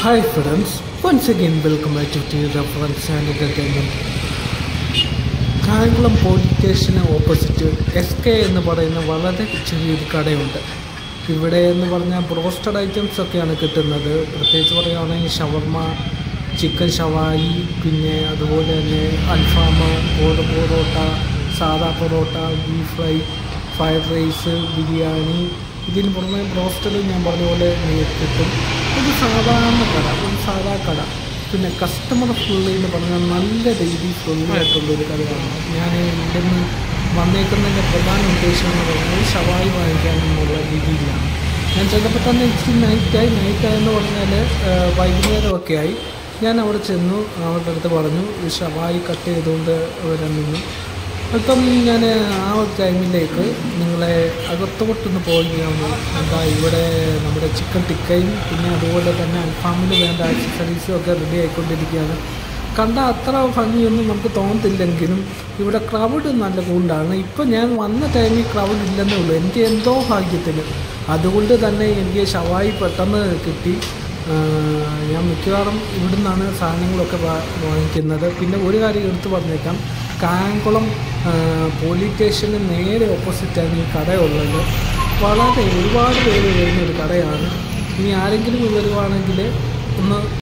Hi friends, once again welcome back to T Reference and Entertainment. Kayamkulam police സ്റ്റേഷന് opposite S K എന്ന് പറയുന്ന വളരെ ചെറിയൊരു കടയുണ്ട് ഇവിടെ എന്ന് പറഞ്ഞാൽ ബ്രോസ്റ്റഡ് ഐറ്റംസ് ഒക്കെയാണ് കിട്ടുന്നത് പ്രത്യേകിച്ച് പറയുകയാണെങ്കിൽ ഷവർമ ചിക്കൻ ഷവായി പിന്നെ അതുപോലെ തന്നെ അൽഫാം ഗോഡ് പൊറോട്ട സാദാ porotta beef fry fried rice biryani ഇതിന് പുറമെ ബ്രോസ്റ്റഡ് ഞാൻ പറഞ്ഞ പോലെ നിങ്ങൾക്ക് കിട്ടും ഒരു സാധാരണ കട ഒരു സാധാ കട പിന്നെ കസ്റ്റമർ ഫ്രണ്ട്ലി എന്ന് പറഞ്ഞാൽ നല്ല രീതിയിൽ ഫ്രണ്ട്ലി ആയിട്ടുള്ളൊരു കടയാണ് ഞാൻ ഇവിടെ നിന്ന് വന്നേക്കുന്നതിൻ്റെ പ്രധാന ഉദ്ദേശം എന്ന് പറഞ്ഞാൽ ഷവായി വാങ്ങിക്കാനെന്നുള്ള രീതിയിലാണ് ഞാൻ ചെന്നപ്പോൾ തന്നെ ഇച്ചിരി നൈറ്റായി നൈറ്റായി എന്ന് പറഞ്ഞാൽ വൈകുന്നേരമൊക്കെ ആയി ഞാൻ അവിടെ ചെന്നു അവരുടെ അടുത്ത് പറഞ്ഞു ഈ ഷവായി കട്ട് ചെയ്തുകൊണ്ട് വരാൻ നിന്നു അപ്പം ഞാൻ ആ ഒരു ടൈമിലേക്ക് നിങ്ങളെ അകത്തോട്ടൊന്ന് പോവുകയാണ് എന്താ ഇവിടെ നമ്മുടെ ചിക്കൻ ടിക്കയും പിന്നെ അതുപോലെ തന്നെ അൽഫാമിന് വേണ്ട ആക്സസറീസും ഒക്കെ റെഡി ആയിക്കൊണ്ടിരിക്കുകയാണ് കണ്ട അത്ര ഭംഗിയൊന്നും നമുക്ക് തോന്നത്തില്ലെങ്കിലും ഇവിടെ ക്രൗഡ് നല്ല കൂടുതലാണ് ഇപ്പം ഞാൻ വന്ന ടൈമിൽ ക്രൗഡ് ഇല്ലെന്നേ ഉള്ളൂ എനിക്ക് എന്തോ ഭാഗ്യത്തിന് അതുകൊണ്ട് തന്നെ എനിക്ക് ഷവായി പെട്ടെന്ന് കിട്ടി ആഹ് ഞാൻ മിക്കവാറും ഇവിടുന്നാണ് സാധനങ്ങളൊക്കെ വാ- വാങ്ങിക്കുന്നത് പിന്നെ ഒരു കാര്യം എടുത്തു പറഞ്ഞേക്കാം കായംകുളം ആഹ് പോലീസ് സ്റ്റേഷന് നേരെ ഓപ്പോസിറ്റാണ് ഈ കടയുള്ളത് വളരെ ഒരുപാട് പേര് വരുന്ന ഒരു കടയാണ് ഇനി ആരെങ്കിലും വരുവാണെങ്കിൽ ഒന്ന്